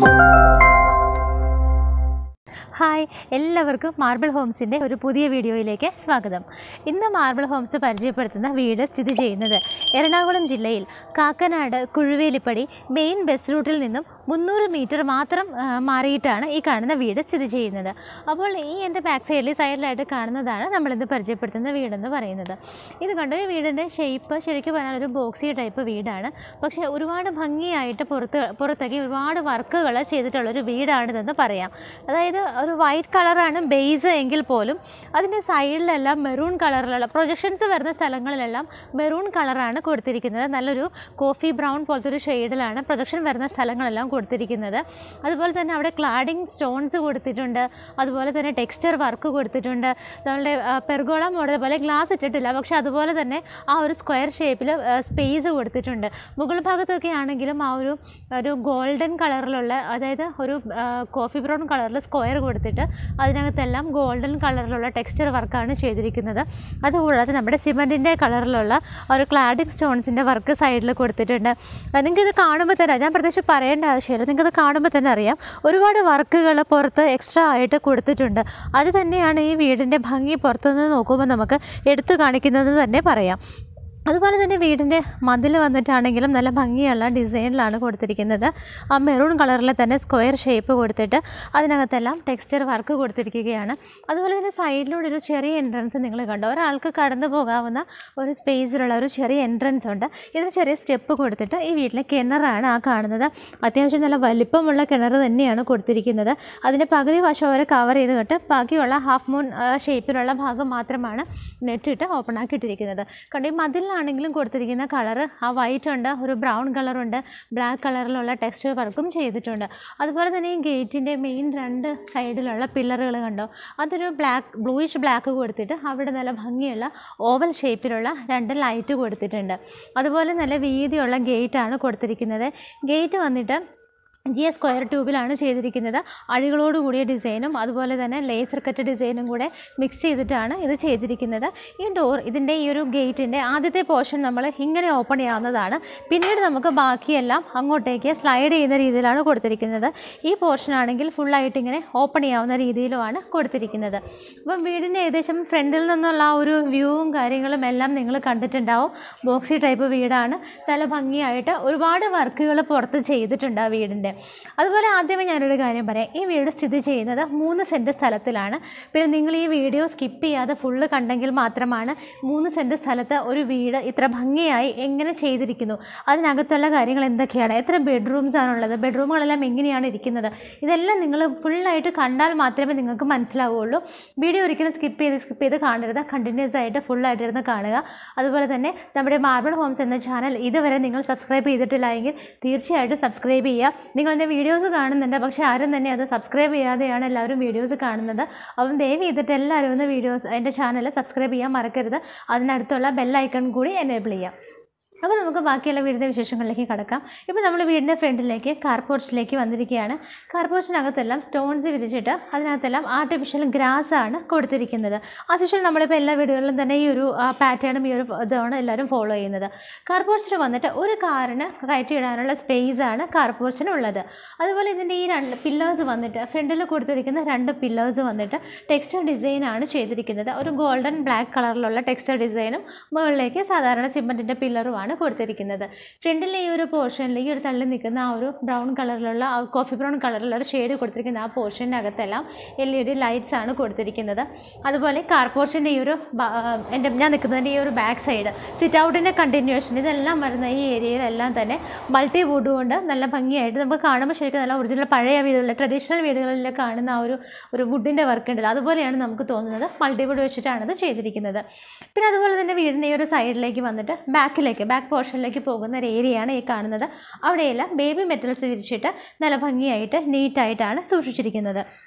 hi എല്ലാവർക്കും marble ഹോംസിൻ്റെ ഒരു പുതിയ വീഡിയോയിലേക്ക് സ്വാഗതം ഇന്ന് മാർബിൾ ഹോംസ് പരിചയപ്പെടുത്തുന്ന വീട് സ്ഥിതി ചെയ്യുന്നത് എറണാകുളം ജില്ലയിൽ കാക്കനാട് കുഴുവേലിപ്പടി മെയിൻ ബസ് റൂട്ടിൽ നിന്നും മുന്നൂറ് മീറ്റർ മാത്രം ആ, മാറിയിട്ടാണ് ഈ കാണുന്ന വീട് സ്ഥിതി ചെയ്യുന്നത് അപ്പോൾ ഈ എൻ്റെ ബാക്ക് സൈഡിൽ സൈഡിലായിട്ട് കാണുന്നതാണ് നമ്മളിന്ന് പരിചയപ്പെടുത്തുന്ന വീടെന്ന് പറയുന്നത് ഇത് കണ്ടോ ഈ വീടിൻ്റെ ഷേപ്പ് ശരിക്കും പറഞ്ഞാൽ ഒരു ബോക്സി ടൈപ്പ് വീടാണ് പക്ഷേ ഒരുപാട് ഭംഗിയായിട്ട് പുറത്ത് പുറത്തേക്ക് ഒരുപാട് വർക്കുകൾ ചെയ്തിട്ടുള്ളൊരു വീടാണിതെന്ന് പറയാം അതായത് ഒരു വൈറ്റ് കളറാണ് ബേസ് എങ്കിൽ പോലും അതിൻ്റെ സൈഡിലെല്ലാം മെറൂൺ കളറിലുള്ള പ്രൊജക്ഷൻസ് വരുന്ന സ്ഥലങ്ങളിലെല്ലാം മെറൂൺ കളറാണ് കൊടുത്തിരിക്കുന്നത് നല്ലൊരു കോഫി ബ്രൗൺ പോലത്തെ ഒരു ഷെയ്ഡിലാണ് പ്രൊജക്ഷൻ വരുന്ന സ്ഥലങ്ങളെല്ലാം കൊടുത്തിരിക്കുന്നത് അതുപോലെ തന്നെ അവിടെ ക്ലാഡിങ് സ്റ്റോൺസ് കൊടുത്തിട്ടുണ്ട് അതുപോലെ തന്നെ ടെക്സ്ചർ വർക്ക് കൊടുത്തിട്ടുണ്ട് നമ്മളുടെ പെർഗോള മോഡൽ പോലെ ഗ്ലാസ് ഇട്ടിട്ടില്ല പക്ഷേ അതുപോലെ തന്നെ ആ ഒരു സ്ക്വയർ ഷേപ്പിൽ സ്പേസ് കൊടുത്തിട്ടുണ്ട് മുകൾ ഭാഗത്തൊക്കെ ആണെങ്കിലും ആ ഒരു ഒരു ഗോൾഡൻ കളറിലുള്ള അതായത് ഒരു കോഫി ബ്രൗൺ കളറിൽ സ്ക്വയർ കൊടുത്തിട്ട് അതിനകത്തെല്ലാം ഗോൾഡൻ കളറിലുള്ള ടെക്സ്ചർ വർക്കാണ് ചെയ്തിരിക്കുന്നത് അതുകൂടാതെ നമ്മുടെ സിമൻറ്റിൻ്റെ കളറിലുള്ള ഒരു ക്ലാഡിംഗ് സ്റ്റോൺസിൻ്റെ വർക്ക് സൈഡിൽ കൊടുത്തിട്ടുണ്ട് നിങ്ങൾക്ക് ഇത് കാണുമ്പോൾ തന്നെ ഞാൻ പ്രത്യേകിച്ച് പറയേണ്ട ആവശ്യമില്ല നിങ്ങൾക്ക് ഇത് കാണുമ്പോൾ തന്നെ അറിയാം ഒരുപാട് വർക്കുകൾ പുറത്ത് എക്സ്ട്രാ ആയിട്ട് കൊടുത്തിട്ടുണ്ട് അത് തന്നെയാണ് ഈ വീടിൻ്റെ ഭംഗി പുറത്തുനിന്ന് നോക്കുമ്പോൾ നമുക്ക് എടുത്തു കാണിക്കുന്നത് തന്നെ പറയാം അതുപോലെ തന്നെ വീടിൻ്റെ മതിൽ വന്നിട്ടാണെങ്കിലും നല്ല ഭംഗിയുള്ള ഡിസൈനിലാണ് കൊടുത്തിരിക്കുന്നത് ആ മെറൂൺ കളറിൽ തന്നെ സ്ക്വയർ ഷേപ്പ് കൊടുത്തിട്ട് അതിനകത്തെല്ലാം ടെക്സ്ചർ വർക്ക് കൊടുത്തിരിക്കുകയാണ് അതുപോലെ തന്നെ സൈഡിലൂടെ ഒരു ചെറിയ എൻട്രൻസ് നിങ്ങൾ കണ്ടു ഒരാൾക്ക് കടന്നു പോകാവുന്ന ഒരു സ്പേസിലുള്ള ഒരു ചെറിയ എൻട്രൻസ് ഉണ്ട് ഇതിന് ചെറിയ സ്റ്റെപ്പ് കൊടുത്തിട്ട് ഈ വീട്ടിലെ കിണറാണ് ആ കാണുന്നത് അത്യാവശ്യം നല്ല വലിപ്പമുള്ള കിണർ തന്നെയാണ് കൊടുത്തിരിക്കുന്നത് അതിൻ്റെ പകുതി വശം വരെ കവർ ചെയ്ത് കട്ട് ബാക്കിയുള്ള ഹാഫ് മൂൺ ഷേപ്പിലുള്ള ഭാഗം മാത്രമാണ് നെറ്റിട്ട് ഓപ്പൺ ആക്കിയിട്ടിരിക്കുന്നത് കണ്ട് ഈ മതിലിലാണെങ്കിലും കൊടുത്തിരിക്കുന്ന കളറ് ആ വൈറ്റ് ഉണ്ട് ഒരു ബ്രൗൺ കളറുണ്ട് ബ്ലാക്ക് കളറിലുള്ള ടെക്സ്ചർ വർക്കും ചെയ്തിട്ടുണ്ട് അതുപോലെ തന്നെ ഈ ഗേറ്റിൻ്റെ മെയിൻ രണ്ട് സൈഡിലുള്ള പില്ലറുകൾ കണ്ടോ അതൊരു ബ്ലാക്ക് ബ്ലൂയിഷ് ബ്ലാക്ക് കൊടുത്തിട്ട് അവിടെ നല്ല ഭംഗിയുള്ള ഓവൽ ഷേപ്പിലുള്ള രണ്ട് ലൈറ്റ് കൊടുത്തിട്ടുണ്ട് അതുപോലെ നല്ല വീതിയുള്ള ഗേറ്റാണ് കൊടുത്തിരിക്കുന്നത് ഗേറ്റ് വന്നിട്ട് ജി എസ് സ്ക്വയർ ട്യൂബിലാണ് ചെയ്തിരിക്കുന്നത് അഴികളോട് കൂടിയ ഡിസൈനും അതുപോലെ തന്നെ ലേസർ കട്ട് ഡിസൈനും കൂടെ മിക്സ് ചെയ്തിട്ടാണ് ഇത് ചെയ്തിരിക്കുന്നത് ഈ ഡോർ ഇതിൻ്റെ ഈ ഒരു ഗേറ്റിൻ്റെ ആദ്യത്തെ പോർഷൻ നമ്മൾ ഇങ്ങനെ ഓപ്പൺ ചെയ്യാവുന്നതാണ് പിന്നീട് നമുക്ക് ബാക്കിയെല്ലാം അങ്ങോട്ടേക്ക് സ്ലൈഡ് ചെയ്യുന്ന രീതിയിലാണ് കൊടുത്തിരിക്കുന്നത് ഈ പോർഷൻ ആണെങ്കിൽ ഫുള്ളായിട്ട് ഇങ്ങനെ ഓപ്പൺ ചെയ്യാവുന്ന രീതിയിലുമാണ് കൊടുത്തിരിക്കുന്നത് അപ്പം വീടിൻ്റെ ഏകദേശം ഫ്രണ്ടിൽ നിന്നുള്ള ആ ഒരു വ്യൂവും കാര്യങ്ങളും എല്ലാം നിങ്ങൾ കണ്ടിട്ടുണ്ടാവും ബോക്സി ടൈപ്പ് വീടാണ് നല്ല ഭംഗിയായിട്ട് ഒരുപാട് വർക്കുകൾ പുറത്ത് ചെയ്തിട്ടുണ്ട് ആ വീടിൻ്റെ അതുപോലെ ആദ്യമേ ഞാനൊരു കാര്യം പറയാം ഈ വീട് സ്ഥിതി ചെയ്യുന്നത് മൂന്ന് സെൻറ്റ് സ്ഥലത്തിലാണ് പിന്നെ നിങ്ങൾ ഈ വീഡിയോ സ്കിപ്പ് ചെയ്യാതെ ഫുള്ള് കണ്ടെങ്കിൽ മാത്രമാണ് മൂന്ന് സെൻറ്റ് സ്ഥലത്ത് ഒരു വീട് ഇത്ര ഭംഗിയായി എങ്ങനെ ചെയ്തിരിക്കുന്നു അതിനകത്തുള്ള കാര്യങ്ങൾ എന്തൊക്കെയാണ് എത്ര ബെഡ്റൂംസ് ആണുള്ളത് ബെഡ്റൂമുകളെല്ലാം എങ്ങനെയാണ് ഇരിക്കുന്നത് ഇതെല്ലാം നിങ്ങൾ ഫുള്ളായിട്ട് കണ്ടാൽ മാത്രമേ നിങ്ങൾക്ക് മനസ്സിലാവുകയുള്ളൂ വീഡിയോ ഒരിക്കലും സ്കിപ്പ് ചെയ്ത് സ്കിപ്പ് ചെയ്ത് കാണരുത് കണ്ടിന്യൂസ് ആയിട്ട് ഫുള്ളായിട്ട് ഇരുന്ന് കാണുക അതുപോലെ തന്നെ നമ്മുടെ മാർബിൾ ഹോംസ് എന്ന ചാനൽ ഇതുവരെ നിങ്ങൾ സബ്സ്ക്രൈബ് ചെയ്തിട്ടില്ല എങ്കിൽ തീർച്ചയായിട്ടും സബ്സ്ക്രൈബ് ചെയ്യുക നിങ്ങൾ എൻ്റെ വീഡിയോസ് കാണുന്നുണ്ട് പക്ഷേ ആരും തന്നെ അത് സബ്സ്ക്രൈബ് ചെയ്യാതെയാണ് എല്ലാവരും വീഡിയോസ് കാണുന്നത് അപ്പം ദയവ് ചെയ്തിട്ട് എല്ലാവരും ഒന്ന് വീഡിയോസ് എൻ്റെ ചാനൽ സബ്സ്ക്രൈബ് ചെയ്യാൻ മറക്കരുത് അതിനടുത്തുള്ള ബെല്ലൈക്കൺ കൂടി എനേബിൾ ചെയ്യാം അപ്പോൾ നമുക്ക് ബാക്കിയുള്ള വീടിൻ്റെ വിശേഷങ്ങളിലേക്ക് കടക്കാം ഇപ്പോൾ നമ്മൾ വീടിൻ്റെ ഫ്രണ്ടിലേക്ക് കാർ പോർച്ചിലേക്ക് വന്നിരിക്കുകയാണ് കാർ പോർച്ചിനകത്തെല്ലാം സ്റ്റോൺസ് വിരിച്ചിട്ട് അതിനകത്തെല്ലാം ആർട്ടിഫിഷ്യൽ ഗ്രാസ് ആണ് കൊടുത്തിരിക്കുന്നത് ആസ്യൂഷ്വൽ നമ്മളിപ്പോൾ എല്ലാ വീടുകളിലും തന്നെ ഈ ഒരു പാറ്റേണും ഈ ഒരു ഇതാണ് എല്ലാവരും ഫോളോ ചെയ്യുന്നത് കാർ പോർച്ചിന് വന്നിട്ട് ഒരു കാറിന് കയറ്റിയിടാനുള്ള സ്പേസ് ആണ് കാർ പോർച്ചിനുള്ളത് അതുപോലെ ഇതിൻ്റെ ഈ രണ്ട് പില്ലേഴ്സ് വന്നിട്ട് ഫ്രണ്ടിൽ കൊടുത്തിരിക്കുന്ന രണ്ട് പില്ലേഴ്സ് വന്നിട്ട് ടെക്സ്റ്റർ ഡിസൈനാണ് ചെയ്തിരിക്കുന്നത് ഒരു ഗോൾഡൻ ബ്ലാക്ക് കളറിലുള്ള ടെക്സ്റ്റർ ഡിസൈനും മുകളിലേക്ക് സാധാരണ സിമെൻറ്റിൻ്റെ പില്ലറുമാണ് കൊടുത്തിരിക്കുന്നത് ഫ്രണ്ടിലെ ഈ ഒരു പോർഷനിൽ ഈ ഒരു തള്ളി നിൽക്കുന്ന ആ ഒരു ബ്രൗൺ കളറിലുള്ള ആ കോഫി ബ്രൗൺ കളറിലുള്ള ഒരു ഷെയ്ഡ് കൊടുത്തിരിക്കുന്ന ആ പോർഷനകത്തെല്ലാം എൽ ഇ ഡി ലൈറ്റ്സ് ആണ് കൊടുത്തിരിക്കുന്നത് അതുപോലെ കാർ പോർഷൻ്റെ ഈ ഒരു ബ- എൻ്റെ ഞാൻ നിൽക്കുന്നതിൻ്റെ ഈ ഒരു ബാക്ക് സൈഡ് സിറ്റ് ഔട്ടിൻ്റെ കണ്ടിന്യൂഷൻ ഇതെല്ലാം വരുന്ന ഈ ഏരിയയിലെല്ലാം തന്നെ മൾട്ടി വുഡ് കൊണ്ട് നല്ല ഭംഗിയായിട്ട് നമുക്ക് കാണുമ്പോൾ ശരിക്കും നല്ല ഒറിജിനൽ പഴയ വീടുകളിൽ ട്രഡീഷണൽ വീടുകളിൽ കാണുന്ന ആ ഒരു ഒരു വുഡിൻ്റെ വർക്ക് ഉണ്ടല്ലോ അതുപോലെയാണ് നമുക്ക് തോന്നുന്നത് മൾട്ടി വുഡ് വെച്ചിട്ടാണ് ഇത് ചെയ്തിരിക്കുന്നത് പിന്നെ അതുപോലെ തന്നെ വീടിൻ്റെ ഈ ഒരു സൈഡിലേക്ക് വന്നിട്ട് ബാക്കിലേക്ക് ബാക്ക് പോർഷനിലേക്ക് പോകുന്ന ഒരു ഏരിയയാണ് ഈ കാണുന്നത് അവിടെയെല്ലാം ബേബി മെറ്റൽസ് വിരിച്ചിട്ട് നല്ല ഭംഗിയായിട്ട് നീറ്റായിട്ടാണ് സൂക്ഷിച്ചിരിക്കുന്നത്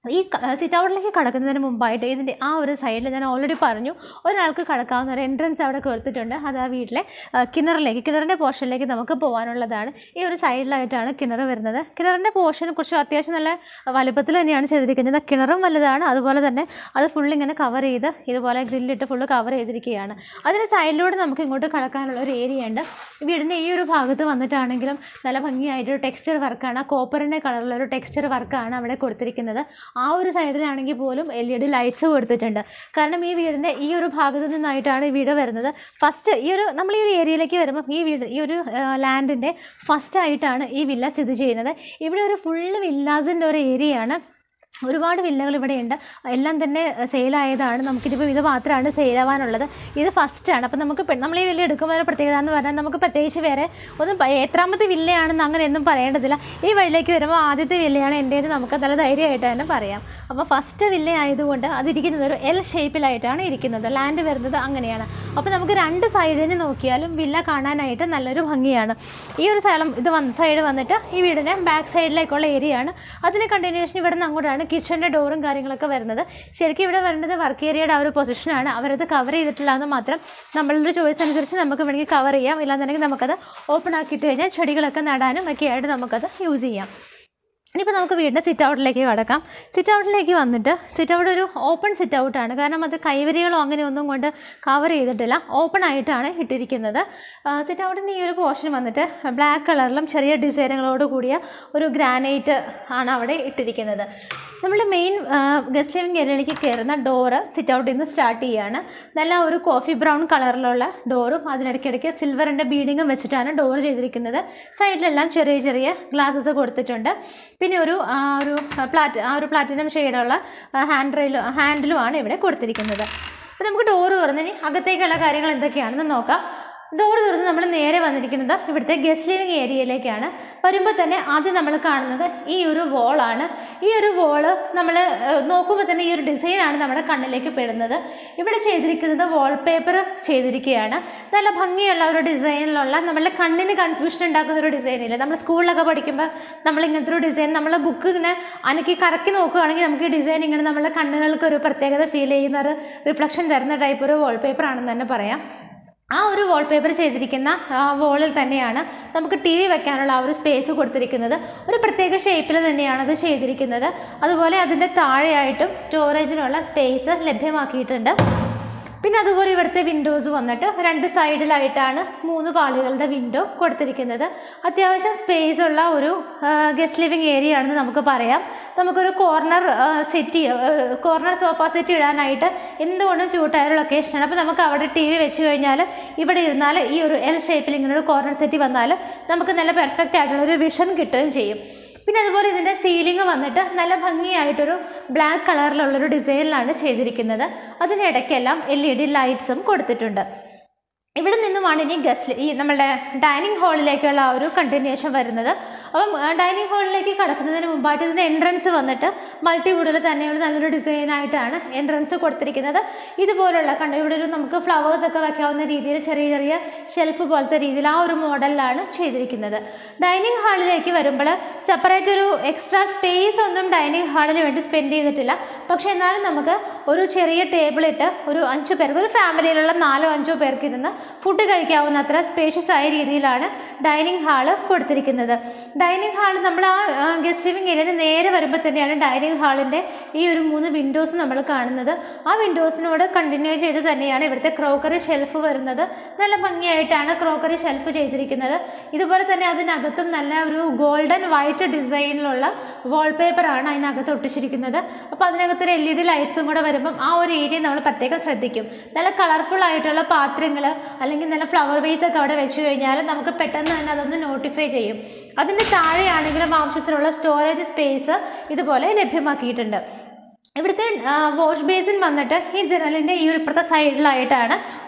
ഈ സിറ്റ് ഔട്ടിലേക്ക് കടക്കുന്നതിന് മുമ്പായിട്ട് ഇതിൻ്റെ ആ ഒരു സൈഡിൽ ഞാൻ ഓൾറെഡി പറഞ്ഞു ഒരാൾക്ക് കടക്കാവുന്ന ഒരു എൻട്രൻസ് അവിടെ കൊടുത്തിട്ടുണ്ട് അത് ആ വീട്ടിലെ ആ, കിണറിലേക്ക് കിണറിൻ്റെ പോർഷനിലേക്ക് നമുക്ക് പോകാനുള്ളതാണ് ഈ ഒരു സൈഡിലായിട്ടാണ് കിണർ വരുന്നത് കിണറിൻ്റെ പോർഷനെ കുറിച്ച് അത്യാവശ്യം നല്ല വലുപ്പത്തിൽ തന്നെയാണ് ചെയ്തിരിക്കുന്നത് കിണറും വലുതാണ് അതുപോലെ തന്നെ അത് ഫുൾ ഇങ്ങനെ കവർ ചെയ്ത് ഇതുപോലെ ഗ്രില്ലിട്ട് ഫുള്ള് കവർ ചെയ്തിരിക്കുകയാണ് അതിന് സൈഡിലൂടെ നമുക്ക് ഇങ്ങോട്ട് കടക്കാനുള്ള ഒരു ഏരിയ ഉണ്ട് വീടിൻ്റെ ഈ ഒരു ഭാഗത്ത് വന്നിട്ടാണെങ്കിലും നല്ല ഭംഗിയായിട്ടൊരു ടെക്സ്ചർ വർക്കാണ് ആ കോപ്പറിൻ്റെ കളറിലുള്ള ഒരു ടെക്സ്ചർ വർക്കാണ് അവിടെ കൊടുത്തിരിക്കുന്നത് ആ ഒരു സൈഡിലാണെങ്കിൽ പോലും എൽ ഇ ഡി ലൈറ്റ്സ് കൊടുത്തിട്ടുണ്ട് കാരണം ഈ വീടിൻ്റെ ഈ ഒരു ഭാഗത്ത് നിന്നായിട്ടാണ് ഈ വീട് വരുന്നത് ഫസ്റ്റ് ഈ ഒരു നമ്മൾ ഈ ഒരു ഏരിയയിലേക്ക് വരുമ്പോൾ ഈ വീട് ഈ ഒരു ലാൻഡിൻ്റെ ഫസ്റ്റ് ആയിട്ടാണ് ഈ വില്ല സ്ഥിതി ചെയ്യുന്നത് ഇവിടെ ഒരു ഫുള്ള് വില്ലാസിൻ്റെ ഒരു ഏരിയയാണ് ഒരുപാട് വില്ലകൾ ഇവിടെയുണ്ട് എല്ലാം തന്നെ സെയിലായതാണ് നമുക്കിതിപ്പോൾ ഇത് മാത്രമാണ് സെയിലാവാനുള്ളത് ഇത് ഫസ്റ്റാണ് അപ്പോൾ നമുക്ക് പെ- നമ്മൾ ഈ വില്ല എടുക്കുമ്പോൾ ഒരു പ്രത്യേകത എന്ന് പറഞ്ഞാൽ നമുക്ക് പ്രത്യേകിച്ച് വേറെ ഒന്നും പ- എത്രാമത്തെ വില്ലയാണെന്ന് അങ്ങനെ ഒന്നും പറയേണ്ടതില്ല ഈ വഴിയിലേക്ക് വരുമ്പോൾ ആദ്യത്തെ വില്ലയാണ് എൻ്റേത് നമുക്ക് നല്ല ധൈര്യമായിട്ട് തന്നെ പറയാം അപ്പോൾ ഫസ്റ്റ് വില്ല ആയതുകൊണ്ട് അതിരിക്കുന്നത് ഒരു എൽ ഷേപ്പിലായിട്ടാണ് ഇരിക്കുന്നത് ലാൻഡ് വരുന്നത് അങ്ങനെയാണ് അപ്പോൾ നമുക്ക് രണ്ട് സൈഡിന് നോക്കിയാലും വില്ല കാണാനായിട്ട് നല്ലൊരു ഭംഗിയാണ് ഈ ഒരു സ്ഥലം ഇത് വന്ന സൈഡ് വന്നിട്ട് ഈ വീടിൻ്റെ ബാക്ക് സൈഡിലേക്കുള്ള ഏരിയ ആണ് അതിന് കണ്ടിന്യൂഷൻ ഇവിടെ നിന്ന് അങ്ങോട്ടാണ് കിച്ചണിൻ്റെ ഡോറും കാര്യങ്ങളൊക്കെ വരുന്നത് ശരിക്കും ഇവിടെ വരുന്നത് വർക്ക് ഏരിയയുടെ ആ ഒരു പൊസിഷനാണ് അവരത് കവർ ചെയ്തിട്ടില്ല എന്ന് മാത്രം നമ്മളുടെ ചോയ്സ് അനുസരിച്ച് നമുക്ക് വേണമെങ്കിൽ കവർ ചെയ്യാം ഇല്ലാന്നുണ്ടെങ്കിൽ നമുക്കത് ഓപ്പൺ ആക്കിയിട്ട് കഴിഞ്ഞാൽ ചെടികളൊക്കെ നടാനും ഒക്കെ ആയിട്ട് നമുക്കത് യൂസ് ചെയ്യാം ഇനിയിപ്പോൾ നമുക്ക് വീടിൻ്റെ സിറ്റ് ഔട്ടിലേക്ക് കടക്കാം സിറ്റ് ഔട്ടിലേക്ക് വന്നിട്ട് സിറ്റ് ഔട്ട് ഒരു ഓപ്പൺ സിറ്റ് ഔട്ടാണ് കാരണം അത് കൈവരികളോ അങ്ങനെ ഒന്നും കൊണ്ട് കവർ ചെയ്തിട്ടില്ല ഓപ്പൺ ആയിട്ടാണ് ഇട്ടിരിക്കുന്നത് സിറ്റ് ഔട്ടിൻ്റെ ഈ ഒരു പോർഷൻ വന്നിട്ട് ബ്ലാക്ക് കളറിലും ചെറിയ ഡിസൈനുകളോട് കൂടിയ ഒരു ഗ്രാനൈറ്റ് ആണ് അവിടെ ഇട്ടിരിക്കുന്നത് നമ്മുടെ മെയിൻ ഗസ്റ്റ് ലിവിങ് ഏരിയയിലേക്ക് കയറുന്ന ഡോറ് സിറ്റ് ഔട്ടിൽ നിന്ന് സ്റ്റാർട്ട് ചെയ്യുകയാണ് നല്ല ഒരു കോഫി ബ്രൗൺ കളറിലുള്ള ഡോറും അതിനിടയ്ക്കിടയ്ക്ക് സിൽവറിൻ്റെ ബീഡിങ്ങും വെച്ചിട്ടാണ് ഡോർ ചെയ്തിരിക്കുന്നത് സൈഡിലെല്ലാം ചെറിയ ചെറിയ ഗ്ലാസസ് കൊടുത്തിട്ടുണ്ട് പിന്നെ ഒരു ആ, ഒരു പ്ലാറ്റ് ആ ഒരു പ്ലാറ്റിനം ഷെയ്ഡുള്ള ഹാൻഡ് റെയിലും ഹാൻഡിലുമാണ് ഇവിടെ കൊടുത്തിരിക്കുന്നത് അപ്പോൾ നമുക്ക് ഡോറ് തുറന്ന് ഇനി അകത്തേക്കുള്ള കാര്യങ്ങൾ എന്തൊക്കെയാണെന്ന് നോക്കാം ഡോർ തുറന്ന് നമ്മൾ നേരെ വന്നിരിക്കുന്നത് ഇവിടുത്തെ ഗസ്റ്റ് ലിവിങ് ഏരിയയിലേക്കാണ് വരുമ്പോൾ തന്നെ ആദ്യം നമ്മൾ കാണുന്നത് ഈ ഒരു വോളാണ് ഈ ഒരു വോള് നമ്മൾ നോക്കുമ്പോൾ തന്നെ ഈ ഒരു ഡിസൈനാണ് നമ്മുടെ കണ്ണിലേക്ക് പെടുന്നത് ഇവിടെ ചെയ്തിരിക്കുന്നത് വാൾപേപ്പർ ചെയ്തിരിക്കുകയാണ് നല്ല ഭംഗിയുള്ള ഒരു ഡിസൈനിലുള്ള നമ്മളുടെ കണ്ണിന് കൺഫ്യൂഷൻ ഉണ്ടാക്കുന്ന ഒരു ഡിസൈനില്ല നമ്മൾ സ്കൂളിലൊക്കെ പഠിക്കുമ്പോൾ നമ്മൾ ഇങ്ങനത്തെ ഒരു ഡിസൈൻ നമ്മൾ ബുക്ക് ഇങ്ങനെ അനക്കി കറക്കി നോക്കുകയാണെങ്കിൽ നമുക്ക് ഈ ഡിസൈൻ ഇങ്ങനെ നമ്മുടെ കണ്ണുകൾക്ക് ഒരു പ്രത്യേകത ഫീൽ ചെയ്യുന്ന ഒരു റിഫ്ലക്ഷൻ തരുന്ന ടൈപ്പ് ഒരു വാൾപേപ്പർ ആണെന്ന് തന്നെ പറയാം ആ ഒരു വാൾപേപ്പർ ചെയ്തിരിക്കുന്ന വോളിൽ തന്നെയാണ് നമുക്ക് ടി വി വെക്കാനുള്ള ആ ഒരു സ്പേസ് കൊടുത്തിരിക്കുന്നത് ഒരു പ്രത്യേക ഷേപ്പിൽ തന്നെയാണ് അത് ചെയ്തിരിക്കുന്നത് അതുപോലെ അതിൻ്റെ താഴെയായിട്ടും സ്റ്റോറേജിനുള്ള സ്പേസ് ലഭ്യമാക്കിയിട്ടുണ്ട് പിന്നെ അതുപോലെ ഇവിടുത്തെ വിൻഡോസ് വന്നിട്ട് രണ്ട് സൈഡിലായിട്ടാണ് മൂന്ന് പാളികളുടെ വിൻഡോ കൊടുത്തിരിക്കുന്നത് അത്യാവശ്യം സ്പേസ് ഉള്ള ഒരു ഗസ്റ്റ് ലിവിങ് ഏരിയ ആണെന്ന് നമുക്ക് പറയാം നമുക്കൊരു corner set corner sofa set ഇടാനായിട്ട് എന്തുകൊണ്ടും സ്യൂട്ടായ ഒരു ലൊക്കേഷനാണ് അപ്പോൾ നമുക്ക് അവിടെ ടി വി വെച്ച് കഴിഞ്ഞാൽ ഇവിടെ ഇരുന്നാൽ ഈ ഒരു എൽ ഷേപ്പിൽ ഇങ്ങനെ ഒരു കോർണർ സെറ്റ് വന്നാൽ നമുക്ക് നല്ല പെർഫെക്റ്റ് ആയിട്ടുള്ള ഒരു വിഷൻ കിട്ടുകയും ചെയ്യും പിന്നെ അതുപോലെ ഇതിൻ്റെ സീലിംഗ് വന്നിട്ട് നല്ല ഭംഗിയായിട്ടൊരു ബ്ലാക്ക് കളറിലുള്ളൊരു ഡിസൈനിലാണ് ചെയ്തിരിക്കുന്നത് അതിനിടയ്ക്കെല്ലാം എൽ ഇ ഡി ലൈറ്റ്സും കൊടുത്തിട്ടുണ്ട് ഇവിടെ നിന്നുമാണ് ഇനി ഗസ്റ്റ് ഈ നമ്മളുടെ ഡൈനിങ് ഹാളിലേക്കുള്ള ആ ഒരു കണ്ടിന്യൂഷൻ വരുന്നത് അപ്പം ഡൈനിങ് ഹാളിലേക്ക് കടക്കുന്നതിന് മുമ്പായിട്ട് ഇതിൻ്റെ എൻട്രൻസ് വന്നിട്ട് മൾട്ടിവുഡിൽ തന്നെയുള്ള നല്ലൊരു ഡിസൈനായിട്ടാണ് എൻട്രൻസ് കൊടുത്തിരിക്കുന്നത് ഇതുപോലുള്ള കണ്ട ഇവിടെ ഒരു നമുക്ക് ഫ്ലവേഴ്സ് ഒക്കെ വെക്കാവുന്ന രീതിയിൽ ചെറിയ ചെറിയ ഷെൽഫ് പോലത്തെ രീതിയിൽ ആ ഒരു മോഡലിലാണ് ചെയ്തിരിക്കുന്നത് ഡൈനിങ് ഹാളിലേക്ക് വരുമ്പോൾ സെപ്പറേറ്റ് ഒരു എക്സ്ട്രാ സ്പേസ് ഒന്നും ഡൈനിങ് ഹാളിന് വേണ്ടി സ്പെൻഡ് ചെയ്തിട്ടില്ല പക്ഷേ എന്നാലും നമുക്ക് ഒരു ചെറിയ ടേബിൾ ഇട്ട് ഒരു അഞ്ച് പേർക്ക് ഒരു ഫാമിലിയിലുള്ള നാലോ അഞ്ചോ പേർക്ക് ഇരുന്ന് ഫുഡ് കഴിക്കാവുന്ന അത്ര സ്പേഷ്യസ് ആയ രീതിയിലാണ് ഡൈനിങ് ഹാള് കൊടുത്തിരിക്കുന്നത് ഡൈനിങ് ഹാൾ നമ്മൾ ആ ഗസ്റ്റ് ലിവിങ് ഏരിയയിൽ നേരെ വരുമ്പോൾ തന്നെയാണ് ഡൈനിങ് ഹാളിൻ്റെ ഈ ഒരു മൂന്ന് വിൻഡോസ് നമ്മൾ കാണുന്നത് ആ വിൻഡോസിനോട് കണ്ടിന്യൂ ചെയ്ത് തന്നെയാണ് ഇവിടുത്തെ ക്രോക്കറി ഷെൽഫ് വരുന്നത് നല്ല ഭംഗിയായിട്ടാണ് ക്രോക്കറി ഷെൽഫ് ചെയ്തിരിക്കുന്നത് ഇതുപോലെ തന്നെ അതിനകത്തും നല്ല ഒരു ഗോൾഡൻ വൈറ്റ് ഡിസൈനിലുള്ള വാൾപേപ്പറാണ് അതിനകത്ത് ഒട്ടിച്ചിരിക്കുന്നത് അപ്പോൾ അതിനകത്തൊരു എൽ ഇ ഡി ലൈറ്റ്സും കൂടെ വരുമ്പം ആ ഒരു ഏരിയ നമ്മൾ പ്രത്യേകം ശ്രദ്ധിക്കും നല്ല കളർഫുൾ ആയിട്ടുള്ള പാത്രങ്ങൾ അല്ലെങ്കിൽ നല്ല ഫ്ലവർ വേസ് ഒക്കെ അവിടെ വെച്ച് കഴിഞ്ഞാൽ നമുക്ക് പെട്ടെന്ന് തന്നെ അതൊന്ന് നോട്ടിഫൈ ചെയ്യും അതിൻ്റെ താഴെയാണെങ്കിലും ആവശ്യത്തിനുള്ള സ്റ്റോറേജ് സ്പേസ് ഇതുപോലെ ലഭ്യമാക്കിയിട്ടുണ്ട് ഇവിടുത്തെ വാഷ് ബേസിൻ വന്നിട്ട് ഈ ജനലിൻ്റെ ഈ ഒരു ഇപ്പുറത്തെ സൈഡിലായിട്ടാണ്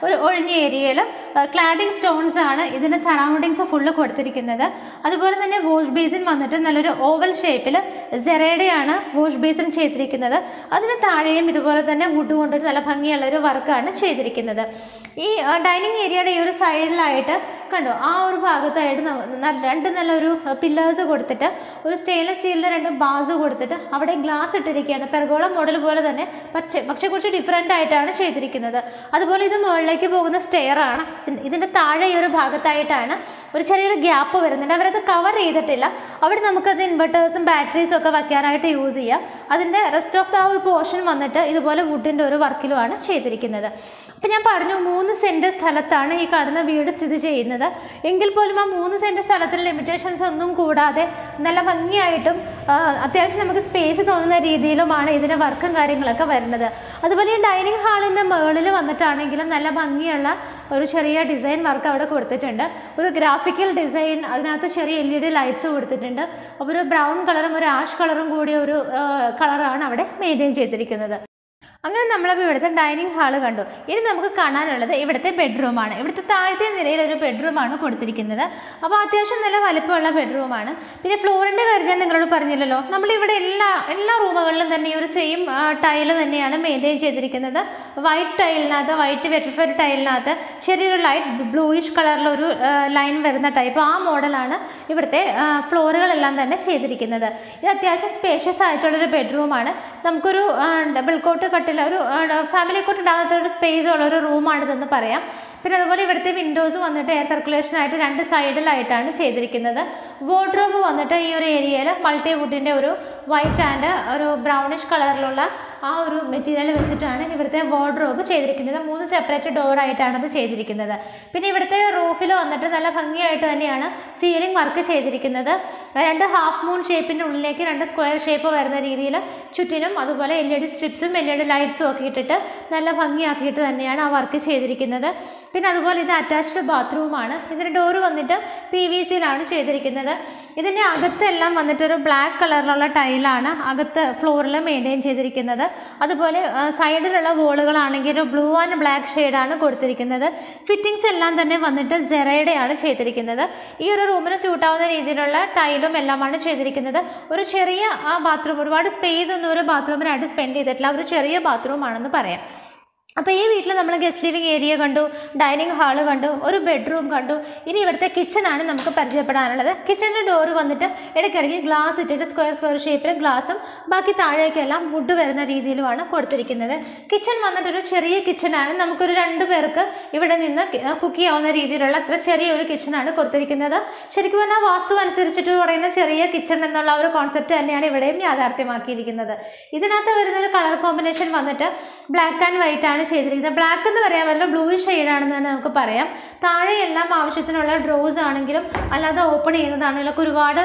ഒരു ഒഴിഞ്ഞ ഏരിയയിൽ ക്ലാഡിംഗ് സ്റ്റോൺസ് ആണ് ഇതിൻ്റെ സറൗണ്ടിങ്സ് ഫുള്ള് കൊടുത്തിരിക്കുന്നത് അതുപോലെ തന്നെ വാഷ് ബേസിൻ വന്നിട്ട് നല്ലൊരു ഓവൽ ഷേപ്പിൽ ജെറയുടെയാണ് വാഷ് ബേസിൻ ചെയ്തിരിക്കുന്നത് അതിന് താഴെയും ഇതുപോലെ തന്നെ വുഡ് കൊണ്ടൊരു നല്ല ഭംഗിയുള്ള ഒരു വർക്കാണ് ചെയ്തിരിക്കുന്നത് ഈ ഡൈനിങ് ഏരിയയുടെ ഈ ഒരു സൈഡിലായിട്ട് കണ്ടോ ആ ഒരു ഭാഗത്തായിട്ട് നമ്മ- നല്ല രണ്ട് നല്ലൊരു പില്ലേഴ്സ് കൊടുത്തിട്ട് ഒരു സ്റ്റെയിൻലെസ് സ്റ്റീലിൻ്റെ രണ്ട് ബാസ് കൊടുത്തിട്ട് അവിടെ ഗ്ലാസ് ഇട്ടിരിക്കുകയാണ് പെർഗോള മോഡൽ പോലെ തന്നെ പക്ഷേ പക്ഷേ കുറച്ച് ഡിഫറെൻ്റ് ആയിട്ടാണ് ചെയ്തിരിക്കുന്നത് അതുപോലെ ഇത് മുകളിലേക്ക് പോകുന്ന സ്റ്റെയർ ആണ് ഇതിൻ്റെ താഴെ ഈ ഒരു ഭാഗത്തായിട്ടാണ് ഒരു ചെറിയൊരു ഗ്യാപ്പ് വരുന്നുണ്ട് അവരത് കവർ ചെയ്തിട്ടില്ല അവിടെ നമുക്കത് ഇൻവെർട്ടേഴ്സും ബാറ്ററീസും ഒക്കെ വയ്ക്കാനായിട്ട് യൂസ് ചെയ്യാം അതിൻ്റെ റെസ്റ്റ് ഓഫ് ദ ആ ഒരു പോർഷൻ വന്നിട്ട് ഇതുപോലെ വുഡിൻ്റെ ഒരു വർക്കിലുമാണ് ചെയ്തിരിക്കുന്നത് അപ്പം ഞാൻ പറഞ്ഞു മൂന്ന് സെൻറ്റ് സ്ഥലത്താണ് ഈ കാണുന്ന വീട് സ്ഥിതി ചെയ്യുന്നത് എങ്കിൽ പോലും ആ മൂന്ന് സെൻറ്റ് സ്ഥലത്തിന് ലിമിറ്റേഷൻസ് ഒന്നും കൂടാതെ നല്ല ഭംഗിയായിട്ടും ആ, അത്യാവശ്യം നമുക്ക് സ്പേസ് തോന്നുന്ന രീതിയിലുമാണ് ഇതിൻ്റെ വർക്കും കാര്യങ്ങളൊക്കെ വരുന്നത് അതുപോലെ ഈ ഡൈനിങ് ഹാളിൻ്റെ മുകളിൽ വന്നിട്ടാണെങ്കിലും നല്ല ഭംഗിയുള്ള ഒരു ചെറിയ ഡിസൈൻ വർക്ക് അവിടെ കൊടുത്തിട്ടുണ്ട് ഒരു ഗ്രാഫിക്കൽ ഡിസൈൻ അതിനകത്ത് ചെറിയ എൽ ഇ ഡി ലൈറ്റ്സ് കൊടുത്തിട്ടുണ്ട് അപ്പോൾ ഒരു ബ്രൗൺ കളറും ഒരു ആഷ് കളറും കൂടിയ ഒരു കളറാണ് അവിടെ മെയിൻറ്റെയിൻ ചെയ്തിരിക്കുന്നത് അങ്ങനെ നമ്മളപ്പോൾ ഇവിടുത്തെ ഡൈനിങ് ഹാള് കണ്ടു ഇനി നമുക്ക് കാണാനുള്ളത് ഇവിടുത്തെ ബെഡ്റൂമാണ് ഇവിടുത്തെ താഴത്തെ നിലയിൽ ഒരു ബെഡ്റൂമാണ് കൊടുത്തിരിക്കുന്നത് അപ്പോൾ അത്യാവശ്യം നല്ല വലിപ്പമുള്ള ബെഡ്റൂമാണ് പിന്നെ ഫ്ലോറിൻ്റെ കാര്യം ഞാൻ നിങ്ങളോട് പറഞ്ഞില്ലല്ലോ നമ്മളിവിടെ എല്ലാ എല്ലാ റൂമുകളിലും തന്നെ ഈ ഒരു സെയിം ടൈല് തന്നെയാണ് മെയിൻറ്റെയിൻ ചെയ്തിരിക്കുന്നത് വൈറ്റ് ടൈലിനകത്ത് വൈറ്റ് വെട്രിഫൈഡ് ടൈലിനകത്ത് ചെറിയൊരു ലൈറ്റ് ബ്ലൂയിഷ് കളറിലൊരു ലൈൻ വരുന്ന ടൈപ്പ് ആ മോഡലാണ് ഇവിടുത്തെ ഫ്ലോറുകളെല്ലാം തന്നെ ചെയ്തിരിക്കുന്നത് ഇത് അത്യാവശ്യം സ്പേഷ്യസ് ആയിട്ടുള്ളൊരു ബെഡ്റൂമാണ് നമുക്കൊരു ഡബിൾ കോട്ട് കട്ടിൽ ഒരു ഫാമിലി കോട്ട് ഉണ്ടാകാത്ത ഒരു സ്പേസ് ഉള്ള ഒരു റൂമാണിതെന്ന് പറയാം പിന്നെ അതുപോലെ ഇവിടുത്തെ വിൻഡോസ് വന്നിട്ട് എയർ സർക്കുലേഷൻ ആയിട്ട് രണ്ട് സൈഡിലായിട്ടാണ് ചെയ്തിരിക്കുന്നത് വാർഡ്രോബ് വന്നിട്ട് ഈ ഒരു ഏരിയയിൽ മൾട്ടി വുഡിൻ്റെ ഒരു വൈറ്റ് ആൻഡ് ഒരു ബ്രൗണിഷ് കളറിലുള്ള ആ ഒരു മെറ്റീരിയൽ വെച്ചിട്ടാണ് ഇവിടുത്തെ വാർഡ്രോബ് ചെയ്തിരിക്കുന്നത് മൂന്ന് സെപ്പറേറ്റ് ഡോർ ആയിട്ടാണ് അത് ചെയ്തിരിക്കുന്നത് പിന്നെ ഇവിടുത്തെ റൂഫിൽ വന്നിട്ട് നല്ല ഭംഗിയായിട്ട് തന്നെയാണ് സീലിംഗ് വർക്ക് ചെയ്തിരിക്കുന്നത് രണ്ട് ഹാഫ് മൂൺ ഷേപ്പിൻ്റെ ഉള്ളിലേക്ക് രണ്ട് സ്ക്വയർ ഷേപ്പ് വരുന്ന രീതിയിൽ ചുറ്റിനും അതുപോലെ എൽ ഇ ഡി സ്ട്രിപ്സും എൽ ഇ ഡി ലൈറ്റ്സും ഒക്കെ ഇട്ടിട്ട് നല്ല ഭംഗിയാക്കിയിട്ട് തന്നെയാണ് ആ വർക്ക് ചെയ്തിരിക്കുന്നത് പിന്നെ അതുപോലെ ഇത് അറ്റാച്ച്ഡ് ബാത്റൂമാണ് ഇതിൻ്റെ ഡോറ് വന്നിട്ട് പി വി സിയിലാണ് ചെയ്തിരിക്കുന്നത് ഇതിൻ്റെ അകത്തെല്ലാം വന്നിട്ട് ഒരു ബ്ലാക്ക് കളറിലുള്ള ടൈലാണ് അകത്ത് ഫ്ലോറിൽ മെയിൻറ്റെയിൻ ചെയ്തിരിക്കുന്നത് അതുപോലെ ആ, സൈഡിലുള്ള വോളുകളാണെങ്കിൽ ഒരു ബ്ലൂ ആൻഡ് ബ്ലാക്ക് ഷെയ്ഡാണ് കൊടുത്തിരിക്കുന്നത് ഫിറ്റിങ്സ് എല്ലാം തന്നെ വന്നിട്ട് ജെറയുടെയാണ് ചെയ്തിരിക്കുന്നത് ഈ ഒരു റൂമിന് സ്യൂട്ടാവുന്ന രീതിയിലുള്ള ടൈലും എല്ലാമാണ് ചെയ്തിരിക്കുന്നത് ഒരു ചെറിയ ആ ബാത്റൂം ഒരുപാട് സ്പേസ് ഒന്നും ഒരു ബാത്റൂമിനായിട്ട് സ്പെൻഡ് ചെയ്തിട്ടില്ല ഒരു ചെറിയ ബാത്റൂമാണെന്ന് പറയാം അപ്പോൾ ഈ വീട്ടിൽ നമ്മൾ ഗസ്റ്റ് ലിവിങ് ഏരിയ കണ്ടു ഡൈനിങ് ഹാള് കണ്ടു ഒരു ബെഡ്റൂം കണ്ടു ഇനി ഇവിടുത്തെ കിച്ചണാണ് നമുക്ക് പരിചയപ്പെടാനുള്ളത് കിച്ചണിൻ്റെ ഡോറ് വന്നിട്ട് ഇടയ്ക്കിടയ്ക്ക് ഗ്ലാസ് ഇട്ടിട്ട് സ്ക്വയർ സ്ക്വയർ ഷേപ്പിൽ ഗ്ലാസും ബാക്കി താഴേക്കെല്ലാം വുഡ് വരുന്ന രീതിയിലുമാണ് കൊടുത്തിരിക്കുന്നത് കിച്ചൺ വന്നിട്ട് ഒരു ചെറിയ കിച്ചണാണ് നമുക്കൊരു രണ്ട് പേർക്ക് ഇവിടെ നിന്ന് കുക്ക് ചെയ്യാവുന്ന രീതിയിലുള്ള അത്ര ചെറിയൊരു കിച്ചണാണ് കൊടുത്തിരിക്കുന്നത് ശരിക്കും പറഞ്ഞാൽ വാസ്തു അനുസരിച്ചിട്ട് പറയുന്ന ചെറിയ കിച്ചൺ എന്നുള്ള ആ ഒരു കോൺസെപ്റ്റ് തന്നെയാണ് ഇവിടെയും യാഥാർത്ഥ്യമാക്കിയിരിക്കുന്നത് ഇതിനകത്ത് വരുന്ന ഒരു കളർ കോമ്പിനേഷൻ വന്നിട്ട് ബ്ലാക്ക് ആൻഡ് വൈറ്റ് ആണ് ചെയ്തിരിക്കുന്നത് ബ്ലാക്ക് എന്ന് പറയാൻ പറ്റില്ല ബ്ലൂയിഷ് ഷെയ്ഡാണെന്ന് തന്നെ നമുക്ക് പറയാം താഴെ എല്ലാം ആവശ്യത്തിനുള്ള ഡ്രോസ് ആണെങ്കിലും അല്ലാതെ ഓപ്പൺ ചെയ്യുന്നതാണെങ്കിലും ഒക്കെ ഒരുപാട്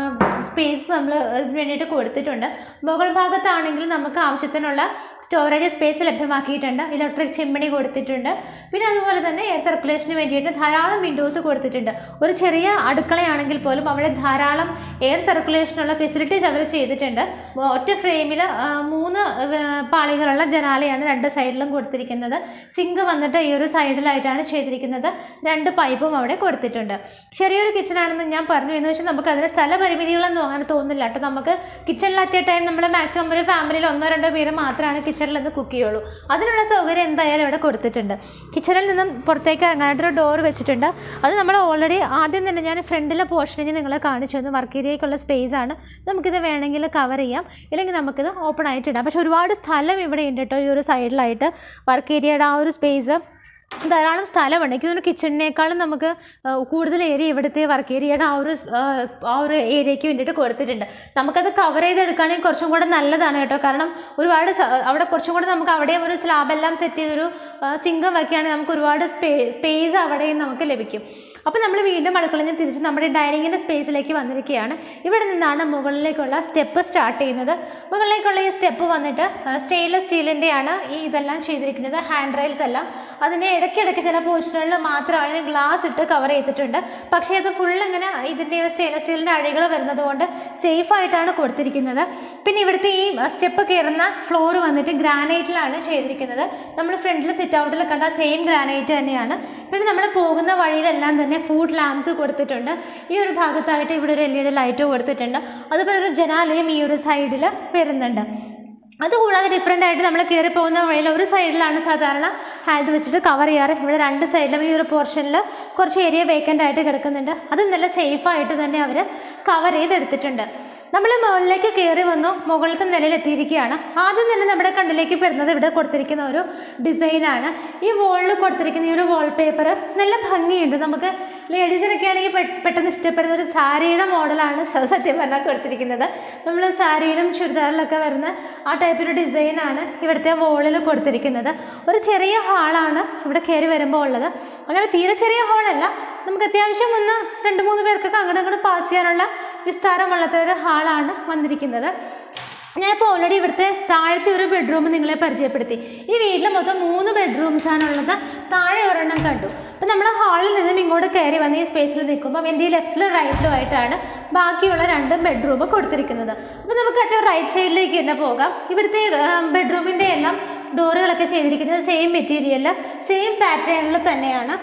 സ്പേസ് നമ്മൾ ഇതിന് വേണ്ടിയിട്ട് കൊടുത്തിട്ടുണ്ട് മുകൾ ഭാഗത്താണെങ്കിൽ നമുക്ക് ആവശ്യത്തിനുള്ള സ്റ്റോറേജ് സ്പേസ് ലഭ്യമാക്കിയിട്ടുണ്ട് ഇലക്ട്രിക് ചിമ്മിണി കൊടുത്തിട്ടുണ്ട് പിന്നെ അതുപോലെ തന്നെ എയർ സർക്കുലേഷന് വേണ്ടിയിട്ട് ധാരാളം വിൻഡോസ് കൊടുത്തിട്ടുണ്ട് ഒരു ചെറിയ അടുക്കളയാണെങ്കിൽ പോലും അവിടെ ധാരാളം എയർ സർക്കുലേഷനുള്ള ഫെസിലിറ്റീസ് അവർ ചെയ്തിട്ടുണ്ട് ഒറ്റ ഫ്രെയിമിൽ മൂന്ന് ആ, പാളികളുള്ള ജനാലയാണ് രണ്ട് സൈഡിലും കൊടുത്തിരിക്കുന്നത് സിങ്ക് വന്നിട്ട് ഈ ഒരു സൈഡിലായിട്ടാണ് ചെയ്തിരിക്കുന്നത് രണ്ട് പൈപ്പും അവിടെ കൊടുത്തിട്ടുണ്ട് ചെറിയൊരു കിച്ചൺ ആണെന്ന് ഞാൻ പറഞ്ഞു എന്ന് വെച്ചാൽ നമുക്ക് അതിന് സ്ഥലപരിമിതികളൊന്നും അങ്ങനെ തോന്നുന്നില്ല കേട്ടോ നമുക്ക് കിച്ചണിൽ അറ്റ് എ ടൈം നമ്മൾ മാക്സിമം ഒരു ഫാമിലിയിൽ ഒന്നോ രണ്ടോ പേര് മാത്രമാണ് കിച്ചണിൽ നിന്ന് കുക്ക് ചെയ്യുള്ളൂ അതിനുള്ള സൗകര്യം എന്തായാലും ഇവിടെ കൊടുത്തിട്ടുണ്ട് കിച്ചണിൽ നിന്നും പുറത്തേക്ക് ഇറങ്ങാനായിട്ടൊരു ഡോർ വെച്ചിട്ടുണ്ട് അത് നമ്മൾ ഓൾറെഡി ആദ്യം തന്നെ ഞാൻ ഫ്രണ്ടിലെ പോർഷനിൽ നിങ്ങളെ കാണിച്ചു തന്നു വർക്ക് ഏരിയയ്ക്കുള്ള സ്പേസ് ആണ് നമുക്കിത് വേണമെങ്കിൽ കവർ ചെയ്യാം ഇല്ലെങ്കിൽ നമുക്കിത് ഓപ്പൺ ആയിട്ട് ഇടാം പക്ഷെ ഒരുപാട് സ്ഥലം ഇവിടെ ഉണ്ട് കേട്ടോ ഈ ഒരു സൈഡിലായിട്ട് വർക്ക് ഏരിയയുടെ ആ ഒരു സ്പേസ് ധാരാളം സ്ഥലമുണ്ട് എനിക്ക് തോന്നുന്നു കിച്ചണിനേക്കാളും നമുക്ക് ആ, കൂടുതൽ ഏരിയ ഇവിടുത്തെ വർക്ക് ഏരിയയുടെ ആ ഒരു സ്- ആ, ആ ഒരു ഏരിയയ്ക്ക് വേണ്ടിയിട്ട് കൊടുത്തിട്ടുണ്ട് നമുക്കത് കവർ ചെയ്തെടുക്കുകയാണെങ്കിൽ കുറച്ചും കൂടെ നല്ലതാണ് കേട്ടോ കാരണം ഒരുപാട് സ- അവിടെ കുറച്ചും കൂടെ നമുക്ക് അവിടെയും ഒരു സ്ലാബെല്ലാം സെറ്റ് ചെയ്തൊരു സിങ്കം വയ്ക്കുകയാണെങ്കിൽ നമുക്ക് ഒരുപാട് സ്പേ സ്പേസ് അവിടെയും നമുക്ക് ലഭിക്കും അപ്പോൾ നമ്മൾ വീണ്ടും അടുക്കളയിൽ നിന്ന് തിരിച്ച് നമ്മുടെ ഡൈനിങ്ങിൻ്റെ സ്പേസിലേക്ക് വന്നിരിക്കുകയാണ് ഇവിടെ നിന്നാണ് മുകളിലേക്കുള്ള സ്റ്റെപ്പ് സ്റ്റാർട്ട് ചെയ്യുന്നത് മുകളിലേക്കുള്ള ഈ സ്റ്റെപ്പ് വന്നിട്ട് സ്റ്റെയിൻലെസ് സ്റ്റീലിൻ്റെയാണ് ഈ ഇതെല്ലാം ചെയ്തിരിക്കുന്നത് ഹാൻഡ് റെയിൽസ് എല്ലാം അതിൻ്റെ ഇടയ്ക്കിടയ്ക്ക് ചില പോർഷനുകളിൽ മാത്രമാണ് ഗ്ലാസ് ഇട്ട് കവർ ചെയ്തിട്ടുണ്ട് പക്ഷേ അത് ഫുൾ ഇങ്ങനെ ഇതിൻ്റെ സ്റ്റെയിൻലെസ് സ്റ്റീലിൻ്റെ അഴികൾ വരുന്നത് കൊണ്ട് സേഫ് ആയിട്ടാണ് കൊടുത്തിരിക്കുന്നത് പിന്നെ ഇവിടുത്തെ ഈ സ്റ്റെപ്പ് കയറുന്ന ഫ്ലോർ വന്നിട്ട് ഗ്രാനൈറ്റിലാണ് ചെയ്തിരിക്കുന്നത് നമ്മൾ ഫ്രണ്ടിൽ സിറ്റ് ഔട്ടിൽ കണ്ട സെയിം ഗ്രാനൈറ്റ് തന്നെയാണ് പിന്നെ നമ്മൾ പോകുന്ന വഴിയിലെല്ലാം തന്നെ ഫുഡ് ലാമ്പ്സ് കൊടുത്തിട്ടുണ്ട് ഈ ഒരു ഭാഗത്തായിട്ട് ഇവിടെ ഒരു എൽ ഇ ഡി ലൈറ്റ് കൊടുത്തിട്ടുണ്ട് അതുപോലെ ഒരു ജനാലയും ഈ ഒരു സൈഡിൽ വരുന്നുണ്ട് അതുകൂടാതെ ഡിഫറെൻ്റ് ആയിട്ട് നമ്മൾ കയറി പോകുന്ന വഴിയിൽ ഒരു സൈഡിലാണ് സാധാരണ ഹാൻഡ് വെച്ചിട്ട് കവർ ചെയ്യാറ് ഇവിടെ രണ്ട് സൈഡിലും ഈ ഒരു പോർഷനിൽ കുറച്ച് ഏരിയ വേക്കൻ്റ് ആയിട്ട് കിടക്കുന്നുണ്ട് അത് നല്ല സേഫായിട്ട് തന്നെ അവർ കവർ ചെയ്തെടുത്തിട്ടുണ്ട് നമ്മൾ മുകളിലേക്ക് കയറി വന്നു മുകളിലത്തെ നിലയിൽ എത്തിയിരിക്കുകയാണ് ആദ്യം തന്നെ നമ്മുടെ കണ്ണിലേക്ക് പെടുന്നത് ഇവിടെ കൊടുത്തിരിക്കുന്ന ഒരു ഡിസൈനാണ് ഈ വോളിൽ കൊടുത്തിരിക്കുന്ന ഈ ഒരു വാൾ പേപ്പർ നല്ല ഭംഗിയുണ്ട് നമുക്ക് ലേഡീസിനൊക്കെ ആണെങ്കിൽ പെ- പെട്ടെന്ന് ഇഷ്ടപ്പെടുന്ന ഒരു സാരിയുടെ മോഡലാണ് സ- സത്യം പറഞ്ഞാൽ കൊടുത്തിരിക്കുന്നത് നമ്മൾ സാരിയിലും ചുരിദാറിലൊക്കെ വരുന്ന ആ ടൈപ്പ് ഒരു ഡിസൈനാണ് ഇവിടുത്തെ വോളിൽ കൊടുത്തിരിക്കുന്നത് ഒരു ചെറിയ ഹാളാണ് ഇവിടെ കയറി വരുമ്പോൾ ഉള്ളത് അങ്ങനെ തീരെ ചെറിയ ഹാളല്ല നമുക്ക് അത്യാവശ്യം ഒന്ന് രണ്ട് മൂന്ന് പേർക്കൊക്കെ അങ്ങോട്ടും ഇങ്ങോട്ടും പാസ് ചെയ്യാനുള്ള വിസ്താരമുള്ളത്ര ഒരു ഹാളാണ് വന്നിരിക്കുന്നത് ഞാനിപ്പോൾ ഓൾറെഡി ഇവിടുത്തെ താഴത്തെ ഒരു ബെഡ്റൂം നിങ്ങളെ പരിചയപ്പെടുത്തി ഈ വീട്ടിൽ മൊത്തം മൂന്ന് ബെഡ്റൂംസ് ആണുള്ളത് താഴെ ഒരെണ്ണം കണ്ടു അപ്പോൾ നമ്മൾ ഹാളിൽ നിന്നും ഇങ്ങോട്ട് കയറി വന്ന് ഈ സ്പേസിൽ നിൽക്കുമ്പോൾ എൻ്റെ ഈ ലെഫ്റ്റിലും റൈറ്റിലും ആയിട്ടാണ് ബാക്കിയുള്ള രണ്ട് ബെഡ്റൂം കൊടുത്തിരിക്കുന്നത് അപ്പോൾ നമുക്ക് അത് റൈറ്റ് സൈഡിലേക്ക് തന്നെ പോകാം ഇവിടുത്തെ ബെഡ്റൂമിൻ്റെ എല്ലാം ഡോറുകളൊക്കെ ചെയ്തിരിക്കുന്നത് സെയിം മെറ്റീരിയൽ സെയിം പാറ്റേണിൽ തന്നെയാണ്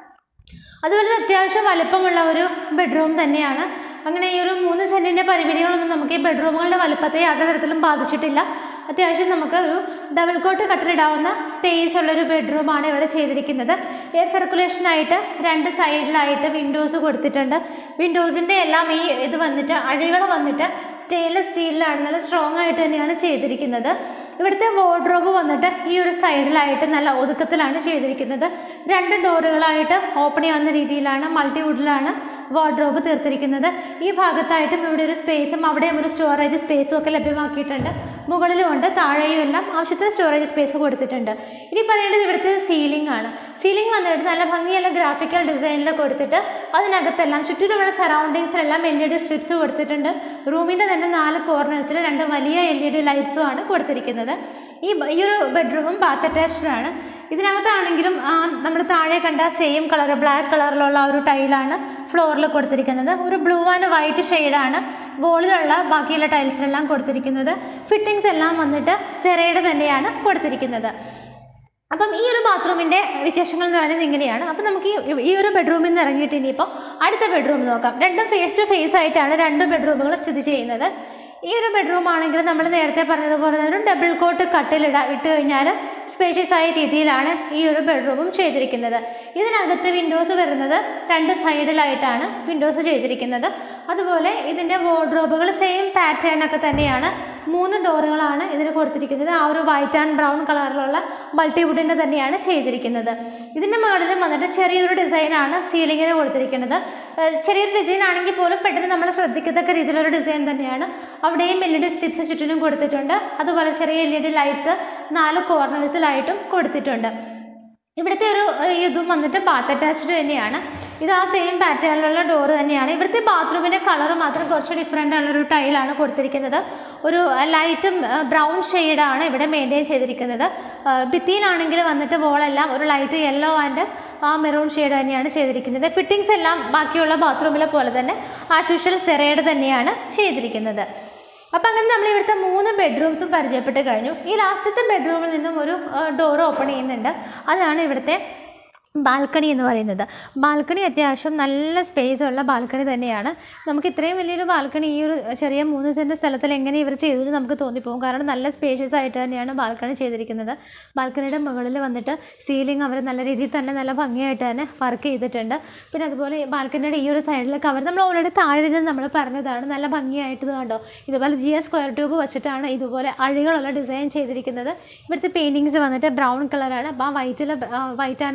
അതുപോലെ അത്യാവശ്യം വലുപ്പമുള്ള ഒരു ബെഡ്റൂം തന്നെയാണ് അങ്ങനെ ഈ ഒരു മൂന്ന് സെൻറ്റിൻ്റെ പരിമിതികളൊന്നും നമുക്ക് ഈ ബെഡ്റൂമുകളുടെ വലുപ്പത്തെ യാതൊരു തരത്തിലും ബാധിച്ചിട്ടില്ല അത്യാവശ്യം നമുക്ക് ഒരു ഡബിൾ കോട്ട് കട്ടിലിടാവുന്ന സ്പേസ് ഉള്ളൊരു ബെഡ്റൂമാണ് ഇവിടെ ചെയ്തിരിക്കുന്നത് എയർ സർക്കുലേഷനായിട്ട് രണ്ട് സൈഡിലായിട്ട് വിൻഡോസ് കൊടുത്തിട്ടുണ്ട് വിൻഡോസിൻ്റെ എല്ലാം ഈ ഇത് വന്നിട്ട് അഴികൾ വന്നിട്ട് സ്റ്റെയിൻലെസ് സ്റ്റീലിലാണ് നല്ല സ്ട്രോങ് ആയിട്ട് തന്നെയാണ് ചെയ്തിരിക്കുന്നത് ഇവിടുത്തെ വാർഡ്രോബ് വന്നിട്ട് ഈ ഒരു സൈഡിലായിട്ട് നല്ല ഒതുക്കത്തിലാണ് ചെയ്തിരിക്കുന്നത് രണ്ട് ഡോറുകളായിട്ട് ഓപ്പൺ ചെയ്യാവുന്ന രീതിയിലാണ് മൾട്ടിവുഡിലാണ് വാർഡ്രോബ് തീർത്തിരിക്കുന്നത് ഈ ഭാഗത്തായിട്ടും ഇവിടെ ഒരു സ്പേസും അവിടെയും ഒരു സ്റ്റോറേജ് സ്പേസും ഒക്കെ ലഭ്യമാക്കിയിട്ടുണ്ട് മുകളിലുമുണ്ട് താഴെയും എല്ലാം ആവശ്യത്തിന് സ്റ്റോറേജ് സ്പേസ് കൊടുത്തിട്ടുണ്ട് ഇനി പറയേണ്ടത് ഇവിടുത്തെ സീലിംഗ് ആണ് സീലിംഗ് വന്നിട്ട് നല്ല ഭംഗിയുള്ള ഗ്രാഫിക്കൽ ഡിസൈനിൽ കൊടുത്തിട്ട് അതിനകത്തെല്ലാം ചുറ്റിലുമുള്ള സറൗണ്ടിങ്സിലെല്ലാം എൽ ഇ ഡി സ്ട്രിപ്സ് കൊടുത്തിട്ടുണ്ട് റൂമിൻ്റെ തന്നെ നാല് കോർണേഴ്സിൽ രണ്ട് വലിയ എൽ ഇ ഡി ലൈറ്റ്സും ആണ് കൊടുത്തിരിക്കുന്നത് ഈ ബ- ഈ ഒരു ബെഡ്റൂമും ബാത്ത് അറ്റാച്ച്ഡ് ആണ് ഇതിനകത്താണെങ്കിലും നമ്മൾ താഴെ കണ്ട സെയിം കളർ ബ്ലാക്ക് കളറിലുള്ള ആ ഒരു ടൈലാണ് ഫ്ലോറിൽ കൊടുത്തിരിക്കുന്നത് ഒരു ബ്ലൂ ആൻഡ് വൈറ്റ് ഷെയ്ഡാണ് വോളിലുള്ള ബാക്കിയുള്ള ടൈൽസിലെല്ലാം കൊടുത്തിരിക്കുന്നത് ഫിറ്റിങ്സ് എല്ലാം വന്നിട്ട് സെറയുടെ തന്നെയാണ് കൊടുത്തിരിക്കുന്നത് അപ്പം ഈ ഒരു ബാത്റൂമിൻ്റെ വിശേഷങ്ങൾ എന്ന് പറയുന്നത് ഇങ്ങനെയാണ് അപ്പം നമുക്ക് ഈ- ഈ ഒരു ബെഡ്റൂമിൽ നിന്ന് ഇറങ്ങിയിട്ട് ഇനിയിപ്പോൾ അടുത്ത ബെഡ്റൂം നോക്കാം രണ്ടും ഫേസ് ടു ഫേസ് ആയിട്ടാണ് രണ്ട് ബെഡ്റൂമുകൾ സ്ഥിതി ചെയ്യുന്നത് ഈ ഒരു ബെഡ്റൂം ആണെങ്കിൽ നമ്മൾ നേരത്തെ പറഞ്ഞതുപോലെ തന്നെ ഒരു ഡബിൾ കോട്ട് കട്ടിലിട ഇട്ട് കഴിഞ്ഞാൽ സ്പേഷ്യസ് ആയ രീതിയിലാണ് ഈ ഒരു ബെഡ്റൂമും ചെയ്തിരിക്കുന്നത് ഇതിനകത്ത് വിൻഡോസ് വരുന്നത് രണ്ട് സൈഡിലായിട്ടാണ് വിൻഡോസ് ചെയ്തിരിക്കുന്നത് അതുപോലെ ഇതിൻ്റെ വാർഡ്രോബുകൾ സെയിം പാറ്റേൺ ഒക്കെ തന്നെയാണ് മൂന്ന് ഡോറുകളാണ് ഇതിന് കൊടുത്തിരിക്കുന്നത് ആ ഒരു വൈറ്റ് ആൻഡ് ബ്രൗൺ കളറിലുള്ള മൾട്ടിവുഡിൻ്റെ തന്നെയാണ് ചെയ്തിരിക്കുന്നത് ഇതിൻ്റെ മുകളിലും വന്നിട്ട് ചെറിയൊരു ഡിസൈനാണ് സീലിങ്ങിന് കൊടുത്തിരിക്കുന്നത് ഏഹ് ചെറിയൊരു ഡിസൈൻ ആണെങ്കിൽ പോലും പെട്ടെന്ന് നമ്മൾ ശ്രദ്ധിക്കത്തക്ക രീതിയിലൊരു ഡിസൈൻ തന്നെയാണ് അവിടെയും എൽ ഇ ഡി സ്ട്രിപ്സ് ചുറ്റിനും കൊടുത്തിട്ടുണ്ട് അതുപോലെ ചെറിയ എൽ ഇ ഡി ലൈറ്റ്സ് നാല് കോർണേഴ്സിലായിട്ടും കൊടുത്തിട്ടുണ്ട് ഇവിടുത്തെ ഒരു ഏഹ്, ഇതും വന്നിട്ട് ബാത്ത് അറ്റാച്ച്ഡ് തന്നെയാണ് ഇത് ആ സെയിം പാറ്റേണിലുള്ള ഡോറ് തന്നെയാണ് ഇവിടുത്തെ ബാത്റൂമിൻ്റെ കളർ മാത്രം കുറച്ച് ഡിഫറെൻ്റ് ഉള്ളൊരു ടൈലാണ് കൊടുത്തിരിക്കുന്നത് ഒരു ലൈറ്റും ബ്രൗൺ ഷെയ്ഡാണ് ഇവിടെ മെയിൻറ്റെയിൻ ചെയ്തിരിക്കുന്നത് ഏഹ്, ഭിത്തിയിലാണെങ്കിൽ വന്നിട്ട് വോളെല്ലാം ഒരു ലൈറ്റ് യെല്ലോ ആൻഡ് ആ മെറൂൺ ഷെയ്ഡ് തന്നെയാണ് ചെയ്തിരിക്കുന്നത് ഫിറ്റിങ്സ് എല്ലാം ബാക്കിയുള്ള ബാത്റൂമിലെ പോലെ തന്നെ ആസ് യൂഷ്വൽ സെറയുടെ തന്നെയാണ് ചെയ്തിരിക്കുന്നത് അപ്പം അങ്ങനെ നമ്മൾ ഇവിടുത്തെ മൂന്ന് ബെഡ്റൂംസും പരിചയപ്പെട്ട് കഴിഞ്ഞു ഈ ലാസ്റ്റത്തെ ബെഡ്റൂമിൽ നിന്നും ഒരു ഡോർ ഓപ്പൺ ചെയ്യുന്നുണ്ട് അതാണ് ഇവിടുത്തെ ബാൽക്കണി എന്ന് പറയുന്നത് ബാൽക്കണി അത്യാവശ്യം നല്ല സ്പേസ് ഉള്ള ബാൽക്കണി തന്നെയാണ് നമുക്ക് ഇത്രയും വലിയൊരു ബാൽക്കണി ഈ ഒരു ചെറിയ മൂന്ന് സെൻറ്റ് സ്ഥലത്തിൽ എങ്ങനെ ഇവർ ചെയ്തു എന്ന് നമുക്ക് തോന്നിപ്പോകും കാരണം നല്ല സ്പേഷ്യസ് ആയിട്ട് തന്നെയാണ് ബാൽക്കണി ചെയ്തിരിക്കുന്നത് ബാൽക്കണിയുടെ മുകളിൽ വന്നിട്ട് സീലിംഗ് അവർ നല്ല രീതിയിൽ തന്നെ നല്ല ഭംഗിയായിട്ട് തന്നെ വർക്ക് ചെയ്തിട്ടുണ്ട് പിന്നെ അതുപോലെ ബാൽക്കണിയുടെ ഈ ഒരു സൈഡിലൊക്കെ അവർ നമ്മൾ ഓൾറെഡി താഴെ നിന്ന് നമ്മൾ പറഞ്ഞതാണ് നല്ല ഭംഗിയായിട്ട് ഇത് കണ്ടോ ഇതുപോലെ ജി എസ് സ്ക്വയർ ട്യൂബ് വെച്ചിട്ടാണ് ഇതുപോലെ അഴികളുള്ള ഡിസൈൻ ചെയ്തിരിക്കുന്നത് ഇവിടുത്തെ പെയിൻറ്റിങ്സ് വന്നിട്ട് ബ്രൗൺ കളറാണ് അപ്പോൾ ആ വൈറ്റിൽ വൈറ്റ് ആൻഡ് ബ്രൗൺ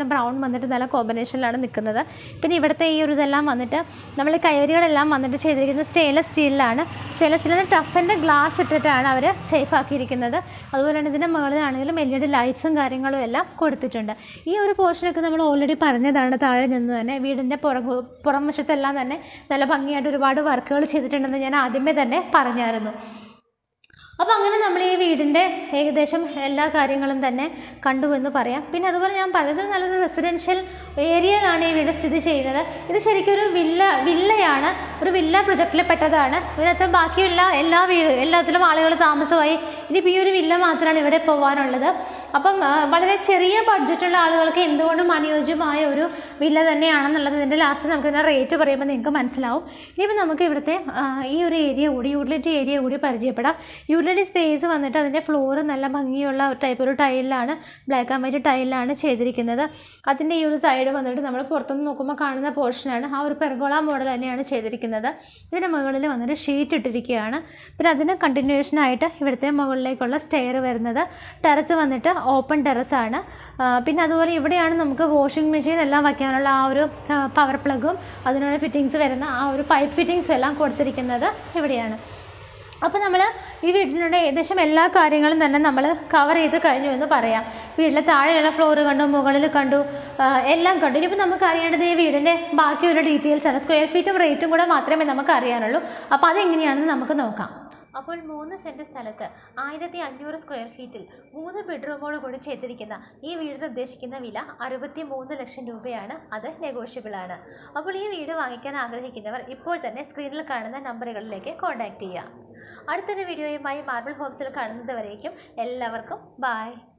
വന്നിട്ട് നല്ല കോമ്പിനേഷനിലാണ് നിൽക്കുന്നത് പിന്നെ ഇവിടുത്തെ ഈ ഒരു ഇതെല്ലാം വന്നിട്ട് നമ്മൾ ഈ കൈവരികളെല്ലാം വന്നിട്ട് ചെയ്തിരിക്കുന്നത് സ്റ്റെയിൻലെസ് സ്റ്റീലിലാണ് സ്റ്റെയിൻലെസ് സ്റ്റീലിന് ടഫിൻ്റെ ഗ്ലാസ് ഇട്ടിട്ടാണ് അവർ സേഫ് ആക്കിയിരിക്കുന്നത് അതുപോലെ തന്നെ ഇതിൻ്റെ മുകളിലാണെങ്കിലും എൽ ഇ ഡി ലൈറ്റ്സും കാര്യങ്ങളും എല്ലാം കൊടുത്തിട്ടുണ്ട് ഈ ഒരു പോർഷനൊക്കെ നമ്മൾ ഓൾറെഡി പറഞ്ഞതാണ് താഴെ നിന്ന് തന്നെ വീടിൻ്റെ പുറം പുറം വശത്തെല്ലാം തന്നെ നല്ല ഭംഗിയായിട്ട് ഒരുപാട് വർക്കുകൾ ചെയ്തിട്ടുണ്ടെന്ന് ഞാൻ ആദ്യമേ തന്നെ പറഞ്ഞായിരുന്നു അപ്പോൾ അങ്ങനെ നമ്മൾ ഈ വീടിൻ്റെ ഏകദേശം എല്ലാ കാര്യങ്ങളും തന്നെ കണ്ടു എന്ന് പറയാം പിന്നെ അതുപോലെ ഞാൻ പറഞ്ഞത് നല്ലൊരു റെസിഡൻഷ്യൽ ഏരിയയിലാണ് ഈ വീട് സ്ഥിതി ചെയ്യുന്നത് ഇത് ശരിക്കും ഒരു വില്ല വില്ലയാണ് ഒരു വില്ല പ്രൊജക്റ്റിൽ പെട്ടതാണ് ഇതിനകത്ത് ബാക്കിയുള്ള എല്ലാ വീട് എല്ലാത്തിലും ആളുകൾ താമസമായി ഇനിയിപ്പോൾ ഈ ഒരു വില്ല മാത്രമാണ് ഇവിടെ പോകാനുള്ളത് അപ്പം ആ, വളരെ ചെറിയ ബഡ്ജറ്റുള്ള ആളുകൾക്ക് എന്തുകൊണ്ടും അനുയോജ്യമായ ഒരു വില്ല തന്നെയാണെന്നുള്ളത് ഇതിൻ്റെ ലാസ്റ്റ് നമുക്ക് ഇതിൻ്റെ റേറ്റ് പറയുമ്പോൾ നിങ്ങൾക്ക് മനസ്സിലാവും ഇനിയിപ്പോൾ നമുക്ക് ഇവിടുത്തെ ആ, ഈ ഒരു ഏരിയ കൂടി യൂട്ടിലിറ്റി ഏരിയ കൂടി പരിചയപ്പെടാം യൂട്ടിലിറ്റി സ്പേസ് വന്നിട്ട് അതിൻ്റെ ഫ്ലോർ നല്ല ഭംഗിയുള്ള ഒരു ടൈപ്പ് ഒരു ടൈലിലാണ് ബ്ലാക്ക് ആൻഡ് വൈറ്റ് ടൈലിലാണ് ചെയ്തിരിക്കുന്നത് അതിൻ്റെ ഈ ഒരു സൈഡ് വന്നിട്ട് നമ്മൾ പുറത്തുനിന്ന് നോക്കുമ്പോൾ കാണുന്ന പോർഷനാണ് ആ ഒരു പെർഗോള മോഡൽ തന്നെയാണ് ചെയ്തിരിക്കുന്നത് ഇതിൻ്റെ മുകളിൽ വന്നിട്ട് ഷീറ്റ് ഇട്ടിരിക്കുകയാണ് പിന്നെ അതിന് continuation ആയിട്ട് ഇവിടുത്തെ മുകളിലേക്കുള്ള സ്റ്റെയർ വരുന്നത് ടെറസ് വന്നിട്ട് ഓപ്പൺ ടെറസാണ് പിന്നെ അതുപോലെ ഇവിടെയാണ് നമുക്ക് വാഷിംഗ് മെഷീൻ എല്ലാം വയ്ക്കാനുള്ള ആ ഒരു പവർ പ്ലഗും അതിനുള്ള ഫിറ്റിങ്സ് വരുന്ന ആ ഒരു പൈപ്പ് ഫിറ്റിങ്സും എല്ലാം കൊടുത്തിരിക്കുന്നത് ഇവിടെയാണ് അപ്പോൾ നമ്മൾ ഈ വീട്ടിലുള്ള ഏകദേശം എല്ലാ കാര്യങ്ങളും തന്നെ നമ്മൾ കവർ ചെയ്ത് കഴിഞ്ഞു എന്ന് പറയാം വീട്ടിലെ താഴെയുള്ള ഫ്ലോർ കണ്ടു മുകളിൽ കണ്ടു ആ, എല്ലാം കണ്ടു ഇനിയിപ്പോൾ നമുക്ക് അറിയേണ്ടത് ഈ വീടിൻ്റെ ബാക്കിയുള്ള ഡീറ്റെയിൽസ് ആണ് സ്ക്വയർ ഫീറ്റും റേറ്റും കൂടെ മാത്രമേ നമുക്ക് അറിയാനുള്ളൂ അപ്പോൾ അതെങ്ങനെയാണെന്ന് നമുക്ക് നോക്കാം അപ്പോൾ മൂന്ന് സെൻറ്റ് സ്ഥലത്ത് ആയിരത്തി അഞ്ഞൂറ് സ്ക്വയർ ഫീറ്റിൽ മൂന്ന് ബെഡ്റൂമോട് കൂടി ചെയ്തിരിക്കുന്ന ഈ വീടിന് ഉദ്ദേശിക്കുന്ന വില അറുപത്തി മൂന്ന് ലക്ഷം രൂപയാണ് അത് നെഗോഷ്യബിൾ ആണ് അപ്പോൾ ഈ വീട് വാങ്ങിക്കാൻ ആഗ്രഹിക്കുന്നവർ ഇപ്പോൾ തന്നെ സ്ക്രീനിൽ കാണുന്ന നമ്പറുകളിലേക്ക് കോൺടാക്റ്റ് ചെയ്യുക അടുത്തൊരു വീഡിയോയുമായി മാർബിൾ ഹോംസിൽ കാണുന്നത് വരേക്കും എല്ലാവർക്കും ബായ്